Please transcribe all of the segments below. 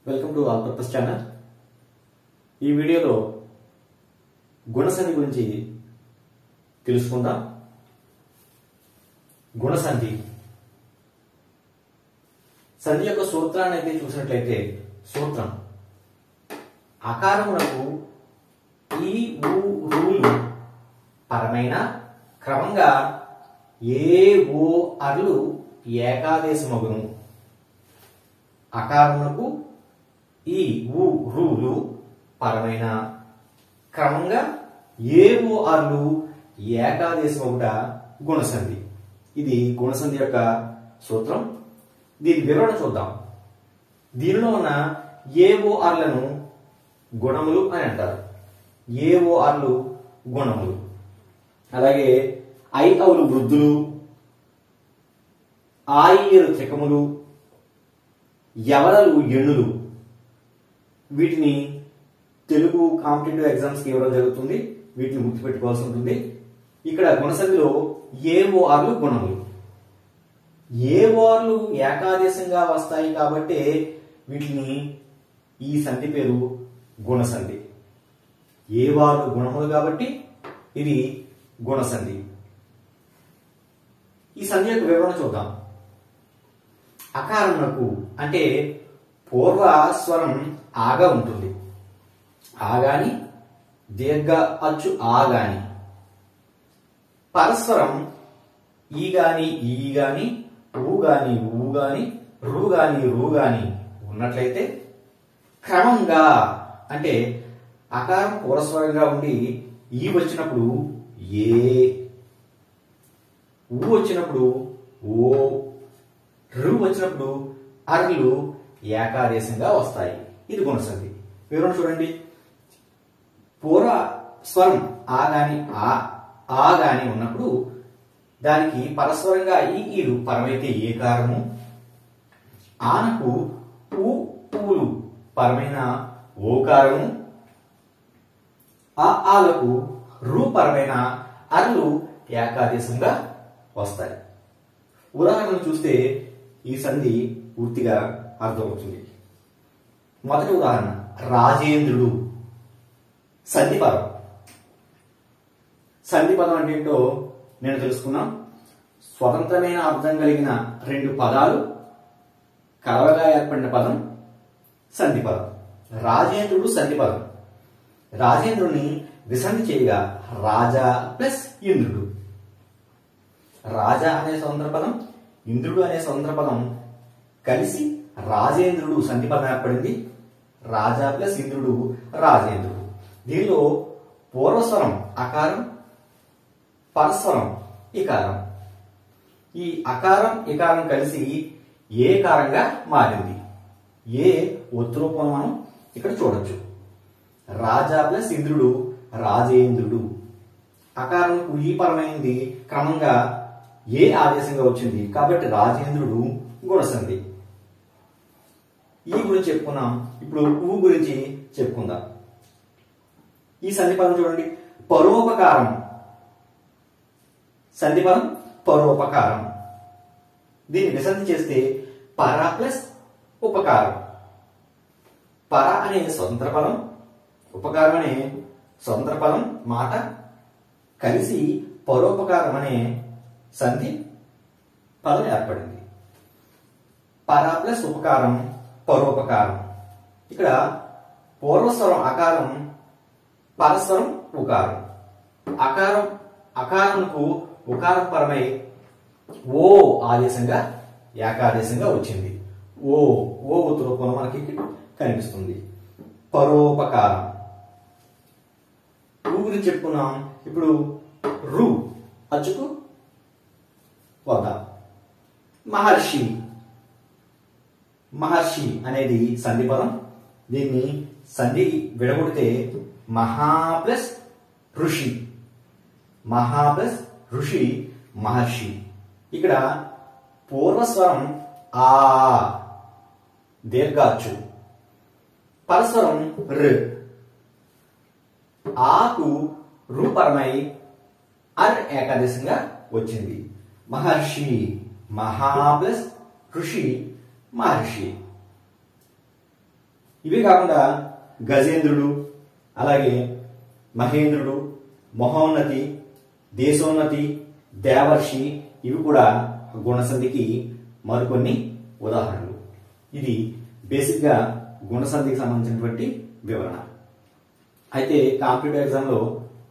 welcome to all purpose channel ఈ వీడియోలో గుణసంధి గురించి తెలుసుకుందాం గుణసంధి సంధి యొక్క సూత్రాన్ని అయితే చూసినట్లయితే సూత్రం అకారములకు ఈ ఊ రూలు పరమైన క్రమంగా ఏ ఓ అర్లు ఏకాదేశమగును అకారమునకు ఈ ఊ రూలు పరమైన క్రమంగా ఏ ఓ ఆర్లు ఏకాదేశమగుట గుణసంధి ఇది గుణసంధి యొక్క సూత్రం దీని వివరణ చూద్దాం దీనిలో ఉన్న ఏఓఆర్లను గుణములు అని అంటారు ఏఓఆర్లు గుణములు అలాగే ఐ అవులు వృద్ధులు ఆయిలు త్రికములు ఎవరలు ఎణులు వీటిని తెలుగు కాంపిటేటివ్ ఎగ్జామ్స్ కి ఇవ్వడం జరుగుతుంది వీటిని గుర్తుపెట్టుకోవాల్సి ఉంటుంది ఇక్కడ గుణసంధిలో ఏఓఆర్లు గుణములు ఏఓఆర్లు ఏకాదేశంగా వస్తాయి కాబట్టి వీటిని ఈ సంధి పేరు గుణసంధి ఏ వారు గుణములు కాబట్టి ఇది గుణసంధి ఈ సంధి యొక్క వివరణ చూద్దాం అకారమునకు అంటే పూర్వ స్వరం ఆగా ఉంటుంది ఆగాని దీర్ఘ అచ్చు ఆగాని పరస్వరం ఈ గాని ఈ గాని ఊ గాని ఊ గాని రు గాని రు గాని ఉన్నట్లయితే క్రమంగా అంటే అకారం పూర్వస్వరంగా ఉండి ఈ వచ్చినప్పుడు ఏ ఊ వచ్చినప్పుడు ఓ రు వచ్చినప్పుడు అర్లు ఏకాదేశంగా వస్తాయి ఇది గుణసంధి వివరణ చూడండి పూర్వ స్వరం ఆ గాని ఆ ఆ గాని ఉన్నప్పుడు దానికి పరస్వరంగా ఈ ఈలు పరమైతే ఏ కారము ఆనకు ఊ పూలు పరమైన ఓకారము ఆ ఆలకు రు పరమైన అర్లు ఏకాదేశంగా వస్తాయి ఉదాహరణలు చూస్తే ఈ సంధి పూర్తిగా అర్థమవుతుంది మొదటి ఉదాహరణ రాజేంద్రుడు సంధి పదం సంధి పదం అంటే ఏంటో నేను తెలుసుకున్నాం స్వతంత్రమైన అర్థం కలిగిన రెండు పదాలు కలవగా ఏర్పడిన పదం సంధి పదం రాజేంద్రుడు సంధి పదం రాజేంద్రుని విసంధి చేయగా రాజా ప్లస్ ఇంద్రుడు రాజా అనే స్వతంత్ర పదం ఇంద్రుడు అనే స్వతంత్ర పదం కలిసి రాజేంద్రుడు సంధి పదం ఏర్పడింది రాజా ప్లస్ ఇంద్రుడు రాజేంద్రుడు దీనిలో పూర్వస్వరం అకారం పరస్వరం ఇకారం ఈ అకారం ఇకారం కలిసి ఏ కారంగా మారింది ఏ ఒత్తురూపం మనం ఇక్కడ చూడొచ్చు రాజా ప్లస్ ఇంద్రుడు రాజేంద్రుడు అకారం ఈ పరమైంది క్రమంగా ఏ ఆదేశంగా వచ్చింది కాబట్టి రాజేంద్రుడు గుణసంధి ఈ గురించి చెప్పుకున్నాం ఇప్పుడు ఊ గురించి చెప్పుకుందాం ఈ సంధిపదం చూడండి పరోపకారం సంధిపదం పరోపకారం దీన్ని విసంధి చేస్తే పర ప్లస్ ఉపకారం పర అనే స్వతంత్ర పదం ఉపకారం అనే స్వతంత్ర పదం మాట కలిసి పరోపకారం అనే సంధి పదం ఏర్పడింది పర ప్లస్ ఉపకారం పరోపకారం ఇక్కడ పూర్వస్వరం అకారం పరస్వరం ఉకారం అకారం అకారంకు ఉకారం పరమై ఓ ఆదేశంగా ఏకాదేశంగా వచ్చింది ఓ ఓ రూపంలో మనకి కనిపిస్తుంది పరోపకారం రు గురించి చెప్పుకున్నాం ఇప్పుడు రు అచ్చుకు వద్దాం మహర్షి మహర్షి అనేది సంధి పదం దీన్ని సంధి విడగొడితే మహా ప్లస్ ఋషి మహా ప్లస్ ఋషి మహర్షి ఇక్కడ పూర్వస్వరం ఆ దీర్ఘాచు పరస్వరం ర్ ఆకు రూపరమై అర్ ఏకాదశంగా వచ్చింది మహర్షి మహా ప్లస్ ఋషి మహర్షి ఇవి కాకుండా గజేంద్రుడు అలాగే మహేంద్రుడు మహోన్నతి దేశోన్నతి దేవర్షి ఇవి కూడా గుణసంధికి మరికొన్ని ఉదాహరణలు ఇది బేసిక్ గా గుణసంధికి సంబంధించినటువంటి వివరణ అయితే కాంపిటేటివ్ ఎగ్జామ్ లో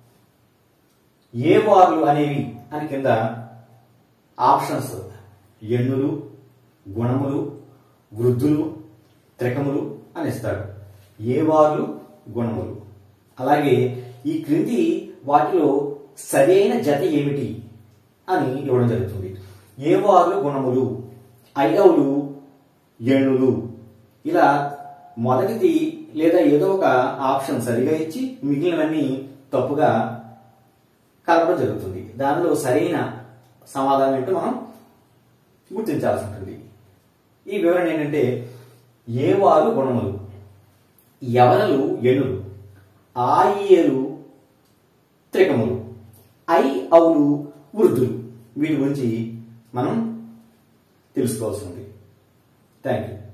ఏ వార్లు అనేవి అని కింద ఆప్షన్స్ ఎన్నులు గుణములు వృద్ధులు త్రికములు అని ఇస్తాడు ఏ వార్లు గుణములు అలాగే ఈ క్రింది వాటిలో సరైన జత ఏమిటి అని ఇవ్వడం జరుగుతుంది ఏ వార్లు గుణములు ఐదవులు ఏణులు ఇలా మొదటిది లేదా ఏదో ఒక ఆప్షన్ సరిగా ఇచ్చి మిగిలినవన్నీ తప్పుగా కలపడం జరుగుతుంది దానిలో సరైన సమాధానం ఏంటో మనం గుర్తించాల్సి ఉంటుంది ఈ వివరణ ఏంటంటే ఏ వారు గుణములు ఎవరలు ఎణులు ఆయియలు త్రికములు ఐ అవులు వృద్ధులు వీటి గురించి మనం తెలుసుకోవాల్సి ఉంది థ్యాంక్ యూ